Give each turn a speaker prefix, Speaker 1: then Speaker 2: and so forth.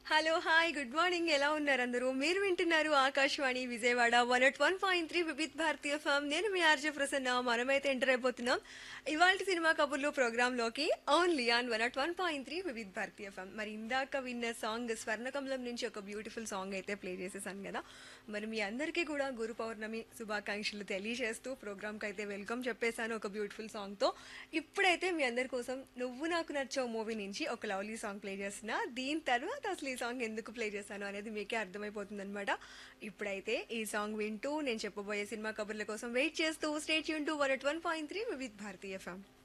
Speaker 1: hello hi good morning ఎలా ఉన్నారు అందరూ మీరు వింటున్నారు Akashvani Vijayawada one eight one point three Vividh Bharati FM నేను మీ ఆర్జే ప్రసన్న మనమైతే ఎంటర్ అయిపోతున్నాం ఇవాళ సినిమా కబుర్లు ప్రోగ్రామ్ లోకి only on one eight one point three Vividh Bharati FM మరి ఇందాక విన్న సాంగ్ స్వర్ణకమలం నుంచి ఒక బ్యూటిఫుల్ సాంగ్ అయితే ప్లే చేసేసాను కదా మరి మీ అందరికీ కూడా గురు పౌర్ణమి శుభాకాంక్షలు తెలియజేస్తూ ప్రోగ్రామ్కి అయితే వెల్కమ్ చెప్పేశాను ఒక బ్యూటిఫుల్ సాంగ్తో ఇప్పుడైతే మీ అందరి కోసం నువ్వు నాకు నచ్చావు మూవీ నుంచి ఒక లవ్లీ సాంగ్ ప్లే చేస్తున్నా దీని తర్వాత అసలు ఈ సాంగ్ ఎందుకు ప్లే చేశాను అనేది మీకే అర్థమైపోతుంది అనమాట ఇప్పుడైతే ఈ సాంగ్ వింటూ నేను చెప్పబోయే సినిమా కబుర్ల కోసం వెయిట్ చేస్తూ stay tune to one eight one point three Vividh Bharati ఫ్యామ్